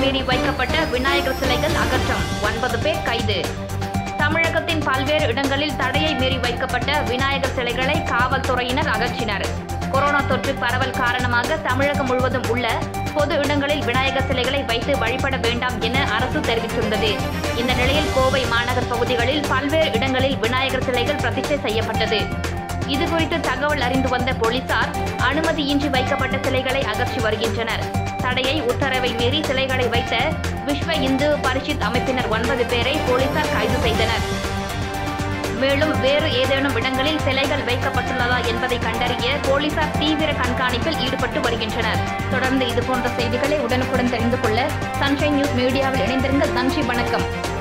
மீறி வைக்கப்பட்ட விநாயகர் சிலைகள் அகற்றம் ஒன்பது பேர் கைது தமிழகத்தின் பல்வேறு இடங்களில் தடையை மீறி வைக்கப்பட்ட விநாயகர் சிலைகளை காவல்துறையினர் அகற்றினர் கொரோனா தொற்று பரவல் காரணமாக தமிழகம் முழுவதும் உள்ள பொது இடங்களில் விநாயகர் சிலைகளை வைத்து வழிபட வேண்டாம் என அரசு தெரிவித்துள்ளது இந்த நிலையில் கோவை மாநகர் பகுதிகளில் பல்வேறு இடங்களில் விநாயகர் சிலைகள் பிரதிஷ்டை செய்யப்பட்டது இதுகுறித்து தகவல் அறிந்து வந்த போலீசார் அனுமதியின்றி வைக்கப்பட்ட சிலைகளை அகற்றி வருகின்றனர் தடையை உத்தரவை மீறி சிலைகளை வைத்த விஸ்வ இந்து பரிஷத் அமைப்பினர் ஒன்பது பேரை போலீசார் கைது செய்தனர் மேலும் வேறு ஏதேனும் இடங்களில் சிலைகள் வைக்கப்பட்டுள்ளதா என்பதை கண்டறிய போலீசார் தீவிர கண்காணிப்பில் ஈடுபட்டு வருகின்றனர் தொடர்ந்து இதுபோன்ற செய்திகளை உடனுக்குடன் தெரிந்து கொள்ள சன்ஷைன் நியூஸ் மீடியாவில் இணைந்திருங்கள் நன்றி வணக்கம்